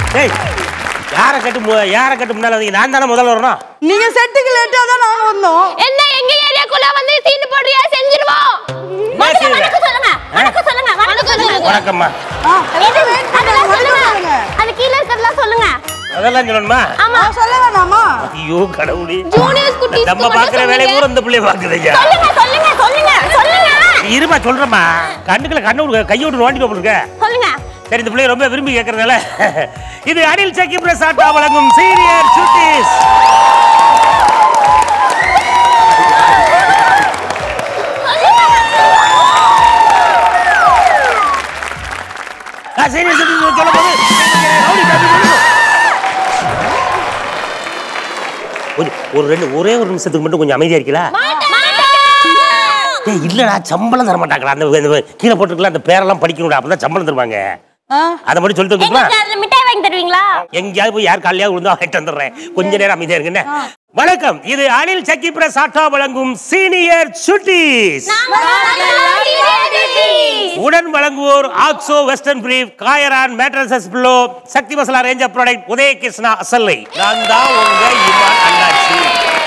டேய் யாரை கட்டு மு- யாரை கட்டு முன்னால வந்தீங்க நான் தானே முதல்ல வரணும் நீங்க செட்டுக்கு லேட்டா தான் நாங்க வந்தோம் என்ன எங்க ஏரியாக்குள்ள வந்து சீன் போடுறியா செஞ்சிருவோம் முதல்ல வணக்கம் சொல்லுங்க வணக்கம் சொல்லுங்க வணக்கம் சொல்லுங்க வணக்கம்மா ஆ, எல்லாரும் wait பண்ணுங்க, வணக்கம் சொல்லுங்க. அது கீழ இருக்கிறதெல்லாம் சொல்லுங்க அதெல்லாம் சொல்லணுமா ஆமா ஆ, சொல்ல வேணாமா ஐயோ கடவுளே ஜூனியர்ஸ் குட்டீஸ் நம்ம பாக்குற வேலையை கூட இந்த பிள்ளைய பாக்குதுங்க சொல்லுங்க சொல்லுங்க சொல்லுங்க சொல்லுங்க இருமா சொல்றேம்மா கண்ணுக்குள்ள கண்ணு விடுங்க கையை விட்டு நோண்டி போட்டுருக்க சொல்லுங்க சரி இந்த பிள்ளைய ரொம்ப விரும்பி கேட்கறதுனால இது அனில் சக்கி பிரசாட்டா வழங்கும் சீனியர் சுட்டீஸ் சீனியர் சுட்டீஸ் சொல்ல போது ரவுடி பேபி சொல்லணும். கொஞ்சம் ஒரு ரெண்டு ஒரே ஒரு நிமிஷத்துக்கு மட்டும் கொஞ்சம் அமைதியா இருக்கீங்களா ஏய் இல்லடா சம்பளம் தர மாட்டாங்களா அந்த அந்த கீழே போட்டுருக்கலாம் அந்த பேரெல்லாம் படிக்கணும்டா அப்பதான் சம்பளம் தருவாங்க ஆ, அதை மட்டும் சொல்லிட்டு வந்துக்கலாம் எங்களுக்கு அதுல மிட்டாய் வாங்கி தருவீங்களா எங்கேயாவது போய் யார் காலையாவது விழுந்தா வாங்கிட்டு வந்துடுறேன் கொஞ்ச நேரம் அமைதியா இருக்குன்னு வணக்கம் இது அனில் சக்கி பிரசாட்டா வழங்கும் சீனியர் சுட்டீஸ் உடன் வழங்குவோர் ஆக்சோ வெஸ்டர்ன் பிரீஃப் காயரான் mattresses pillow Sakthi Masala range of product Udaya Krishna அசல்லை நான் தான் உங்க இமான் அண்ணாச்சி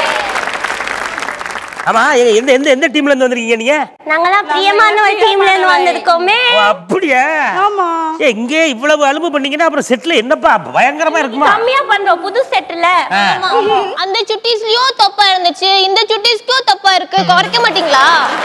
ஆமா எங்க- எந்த எந்த எந்த டீம்ல இருந்து வந்திருக்கீங்க நீங்க நாங்கெல்லாம் பிரியமான ஒரு டீம்ல இருந்து வந்திருக்கோமே ஓ, அப்படியா ஆமா ஏ இங்கே இவ்வளவு அலும்பு பண்ணீங்கன்னா அப்புறம் செட்ல என்னப்பா பயங்கரமா இருக்குமா கம்மியா பண்றோம் புது செட்ல ஆ. அந்த சுட்டீஸ்லயும் தப்பா இருந்துச்சு இந்த சுட்டீஸ்க்கும் தப்பா இருக்கு குறைக்க மாட்டீங்களா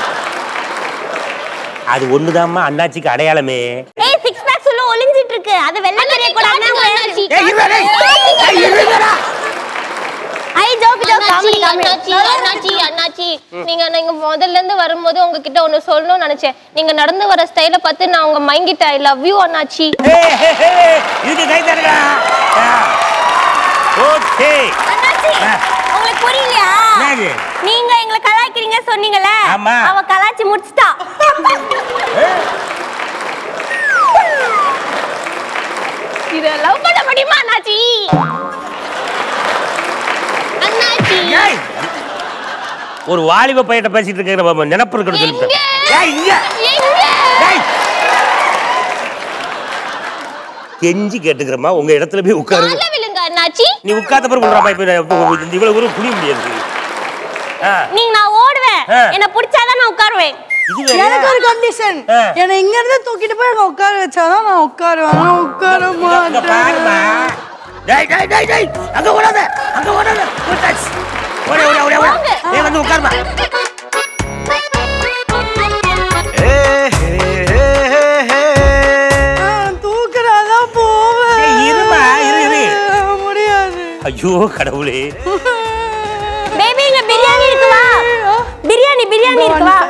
அது ஒண்ணுதாம்மா அண்ணாச்சிக்கு அடையாளமே ஏய் சிக்ஸ் பேக்ஸ் உள்ள ஒளிஞ்சிட்டு இருக்கு அது வெள்ள தெரிய கூடாது ஏய், இருடா, டேய். ஏய், இருடா. I joke joke comedy comedy அண்ணாச்சி அண்ணாச்சி நீங்க நீங்க முதல்ல இருந்து வரும்போது உங்ககிட்ட ஒன்னு சொல்லணும்னு நினைச்சேன் நீங்க நடந்து வர ஸ்டைல பார்த்து நான் உங்க மைங்கிட்ட ஐ லவ் யூ அண்ணாச்சி ஏய், ஏய், ஏய், இதுக்கு கை தருடா ஓகே அண்ணாச்சி ஆ. உங்களுக்கு புரியலையா என்னது? நீங்க எங்களை கலாய்க்கிறீங்க சொன்னீங்கல்ல ஆமா. அவ கலாய்ச்சி முடிச்சிட்டா இத லவ் பண்ண முடியுமா அண்ணாச்சி அண்ணாச்சி ஏய். ஒரு வாலிப பையட்ட பேசிட்டு இருக்கிற நினப்பு இருக்கணும் சொல்லிட்டு எங்க? ஏய், இங்க எங்க ஏய். கெஞ்சி கேட்டுக்கிறமா உங்க இடத்துல போய் உட்காருங்க கால விழுங்க அண்ணாச்சி நீ உட்கார்ந்த பிறகு விடுறாமா இப்ப நான் இப்ப இந்த இவ்வளவு தூரம் குனிய முடியாது ஆ, நீங்க நான் ஓடுவேன் ஆ. என்ன பிடிச்சாதான் நான் உட்காருவேன் இது வேறயா? எனக்கு ஒரு கண்டிஷன் ஆ. என்னை இங்க இருந்து தூக்கிட்டு போய் அங்க உட்கார வச்சாதான் நான் உட்காருவேன் நான் உட்கார அங்க பாருமா மாட்டேன் டேய் டேய் டேய் டேய் அங்க ஓடாத அங்க ஓடாத விட்டாச்சு. ஓட ஓட ஓட ஓட வாங்க. ஏய் வந்து உட்காருமா நான் தூக்குறாதான் போவேன் ஏய், இருமா, இரு, இரு. முடியாது ஐயோ கடவுளே பேபி இங்க பிரியாணி இருக்கு வா பிரியாணி பிரியாணி இருக்கு வா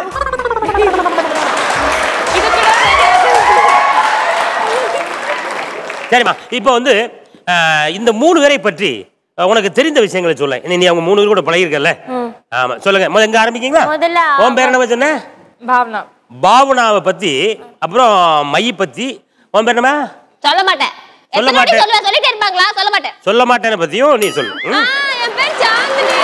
சரிம்மா இப்போ வந்து அஹ், இந்த மூணு பேரை பற்றி அஹ், உனக்கு தெரிந்த விஷயங்களை சொல்ல நீ நீ அவங்க மூணு பேர் கூட பழகிருக்கல ஆமா சொல்லுங்க முதல்ல எங்க ஆரம்பிக்கீங்களா முதல்ல உன் பேர் என்ன சொன்ன பாவனா பாவனாவை பத்தி அப்புறம் மைய பத்தி உன் பேர் என்னம்மா சொல்ல மாட்டேன் சொல்ல எத்தனை வாட்டி மாட்டேன். சொல்லுவேன் சொல்லிட்டே இருப்பாங்களா சொல்ல மாட்டேன் சொல்ல மாட்டேன பத்தியும் நீ சொல்லு ஆ, ம்? என் பேர் சாந்தினி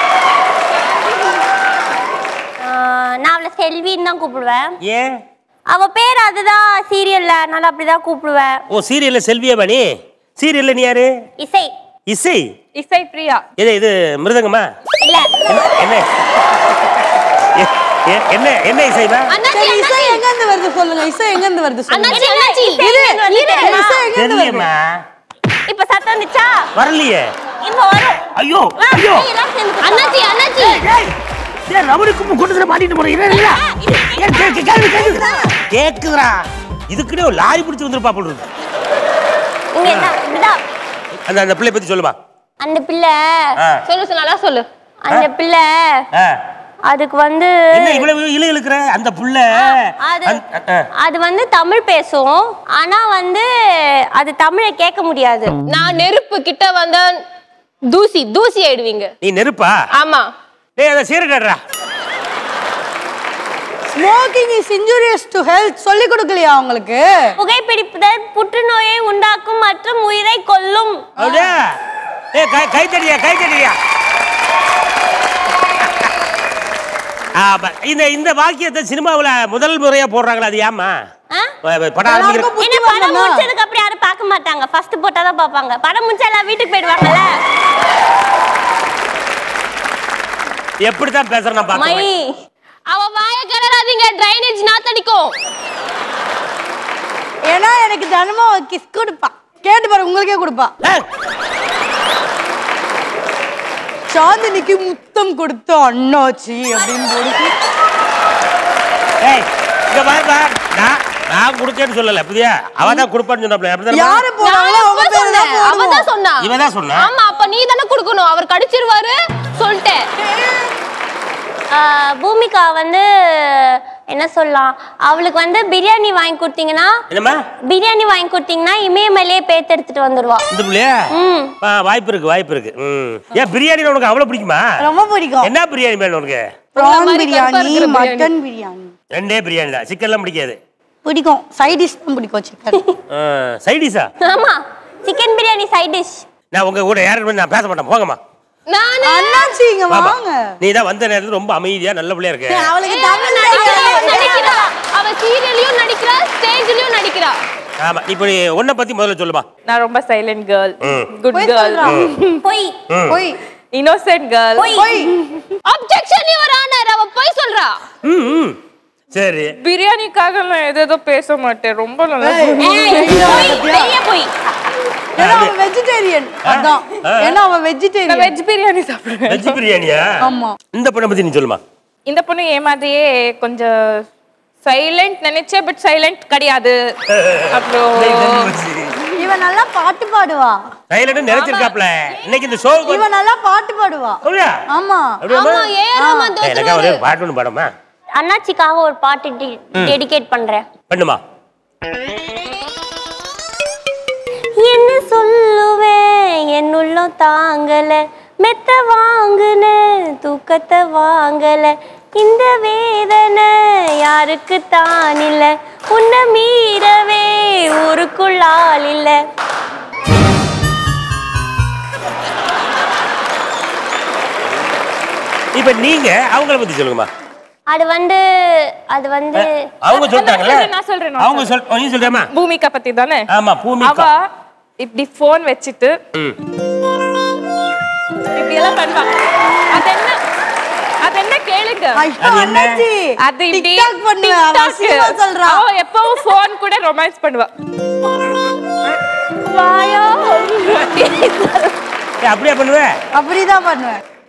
ஆ, நான் அவளை செல்வின்னு தான் கூப்பிடுவேன் ஏன் அவ பேர் அதுதான் சீரியல்ல அதனால அப்படிதான் கூப்பிடுவேன் ஓ சீரியல்ல செல்வியா பாணி சீரியல்ல நீ யாரு இசை இசை இசை பிரியா இது இது மிருதங்கம்மா இல்ல என்ன எ- எ- என்ன என்ன இசைமா அண்ணாச்சி சரி இசை அண்ணாச்சி எங்க இருந்து வருது சொல்லுங்க இசை எங்க இருந்து வருது சொல்லுங்க அண்ணாச்சி அண்ணாச்சி இரு, இசை இரு, இசை எங்க இருந்து வருது தெரியலையம்மா இப்ப சத்தம் வந்துச்சா வரலையே இப்ப வரும் ஐயோ வா, ஐயோ ஏய், எல்லாரும் சேர்ந்து அண்ணாச்சி அண்ணாச்சி ஏய், ஏய், ரவுடிக்கு கொண்டு மாட்டிட்டு போறேன் இல்ல இல்ல ஏய், கேக்கு, கேக்கு, கேக்குதுடா. கேக்குதுடா இதுக்குனே ஒரு லாரி பிடிச்சு வந்துருப்பா போல இருக்கு. இங்க என்ன இப்படிதான் அந்த அந்த பிள்ளை பத்தி சொல்லுமா அந்த பிள்ளை ஆ. சொல்லு சொல்லு நல்லா சொல்லு அந்த பிள்ளை ஆ. அதுக்கு வந்து என்ன இவ்வளவு இழு இழுக்கிற அந்த புள்ள அது அந்த- ஆ. அது வந்து தமிழ் பேசும் ஆனா வந்து அது தமிழை கேட்க முடியாது நான் நெருப்பு கிட்ட வந்த தூசி தூசி ஆயிடுவீங்க நீ நெருப்பா ஆமா டேய் அதை சீரடா smoking is injurious to health சொல்லி கொடுக்கலையா உங்களுக்கு புகைப்பிடிப்பதன் புற்றுநோயை உண்டாக்கும் மற்றும் உயிரை கொல்லும் அப்படியா ஏய் கை கை தடியா கை தடியா ஆமா இந்த இந்த வாக்கியத்தை சினிமாவுல முதல் முறையா போடுறாங்களா அது ஏமா ஆ? படம் ஆரம்பிக்கிற எல்லாருக்கும் புத்தி என்ன படம் வரணும்னா? முடிச்சதுக்கு அப்புறம் யாரும் பார்க்க மாட்டாங்க ஃபர்ஸ்ட் போட்டா தான் பார்ப்பாங்க படம் முடிச்சா எல்லாம் வீட்டுக்கு போயிடுவாங்கல்ல எப்படித்தான் பேசுறேன் நான் மை பார்த்தேன் அவ வாய கிளறாதீங்க ட்ரைனேஜ் நாத்தடிக்கும் ஏன்னா எனக்கு தினமும் கிஸ் கொடுப்பா கேட்டு பாரு உங்களுக்கே கொடுப்பா ஏய், சாந்தினிக்கு முத்தம் கொடுத்த அண்ணாச்சி அப்படின்னு போட்டு ஏய், இங்க பாரு பாரு. நான் நான் கொடுக்கேன்னு சொல்லல புதியா அவ தான் கொடுப்பான்னு சொன்னாப்ல அப்படிதானே யாரு போறாங்களோ அவங்க பேரு தான் அவ போடுவோம். தான் சொன்னா இவ தான் சொன்னா ஆமா அப்ப நீ தானே கொடுக்கணும் அவர் கடிச்சிருவாரு சொல்லிட்டேன் பூமிகா வந்து என்ன சொல்லலாம் அவளுக்கு வந்து பிரியாணி வாங்கி கொடுத்தீங்கன்னா என்னம்மா பிரியாணி வாங்கி கொடுத்தீங்கன்னா இமயமலையே பேத்து எடுத்துட்டு வந்துருவா இந்த பிள்ளையா ம் ஆ, வாய்ப்பு இருக்கு வாய்ப்பு இருக்கு ம் ஏன் பிரியாணி உனக்கு அவ்வளவு பிடிக்குமா ரொம்ப பிடிக்கும் என்ன பிரியாணி வேணும் உனக்கு ப்ரான் பிரியாணி மட்டன் பிரியாணி ரெண்டே பிரியாணி தான் சிக்கன்லாம் பிடிக்காது பிடிக்கும் சைட் டிஷ் தான் பிடிக்கும் சிக்கன் சைடிஷா ஆமா சிக்கன் பிரியாணி சைட் டிஷ் நான் உங்க கூட யாரும் நான் பேச மாட்டேன் போங்கம்மா நானு அண்ணாச்சி இங்க வாமா. வாங்க நீ தான் வந்த நேரத்துல ரொம்ப அமைதியா நல்ல பிள்ளையா இருக்கு அவளுக்கு ஏய், அவ தமிழ் நடிக்கிறா, தெரியாது. நடிக்கிறா அவ சீரியல்லயும் நடிக்கிறா ஸ்டேஜ்லயும் நடிக்கிறா ஆமா இப்போ நீ உன்னை பத்தி முதல்ல சொல்லுமா நான் ரொம்ப சைலண்ட் கேர்ள் ம். குட் போய் கேர்ள் சொல்றான். போய் போய் இன்னோசென்ட் கேர்ள் போய் அப்ஜெக்ஷன் யுவர் ஆனர் அவ போய் சொல்றா ம் ம் சரி பிரியாணிக்காக நான் எதோ பேச மாட்டேன் ரொம்ப நல்லா ஏய், போய் பெரிய போய் ஏன்னா அவன் வெஜிடேரியன் அதான் ஏன்னா அவன் நான் வெஜிடேரியன் வெஜ் பிரியாணி சாப்பிடுவேன் வெஜ் பிரியாணியா ஆமா இந்த பொண்ணை பத்தி நீ சொல்லுமா இந்த பொண்ணு ஏமாதிரியே கொஞ்சம் சைலண்ட் நினைச்சேன் பட் சைலண்ட் கிடையாது அப்புறம் இவன் நல்லா பாட்டு பாடுவா சைலண்ட் நினைச்சிருக்காப்ல இன்னைக்கு இந்த ஷோவுக்கு இவன் நல்லா பாட்டு பாடுவா அப்படியா ஆமா அப்படியாம்மா? ஆமா ஏஆர் ரஹ்மான் ஏய், எனக்கா ஒரு பாட்டு ஒன்று பாடமா அண்ணாச்சிக்காக ஒரு பாட்டு டெடிகேட் பண்றேன் பண்ணுமா என்ன சொல்லுவேன் என் உள்ளம் தாங்கல மெத்த வாங்குன தூக்கத்தை வாங்கல இந்த வேதனை யாருக்கு தான் இல்ல உன்னை மீறவே ஊருக்குள் ஆள் இல்ல இப்ப நீங்க அவங்கள பத்தி சொல்லுங்கம்மா அது வந்து அது வந்து அவங்க சொல்லிட்டாங்கல்ல நான் சொல்றேன், நான் அவங்க சொல் நீ சொல்றியாமா பூமிகா பத்தி தானே ஆமா அவ பூமிகா இப்படி போன் வச்சுட்டு ம். இப்படி எல்லாம் பண்ணுவா அது என்ன அது என்ன கேளுங்க ஐயோ, அது என்ன? அண்ணாச்சி அது இப்படி TikTok பண்ணுவேன் அவன் TikTok. அசிங்கமா சொல்றான் அவ எப்பவும் போன் கூட ரொமான்ஸ் பண்ணுவா வாயோ ஏய், அப்படியா பண்ணுவேன் அப்படிதான் பண்ணுவேன்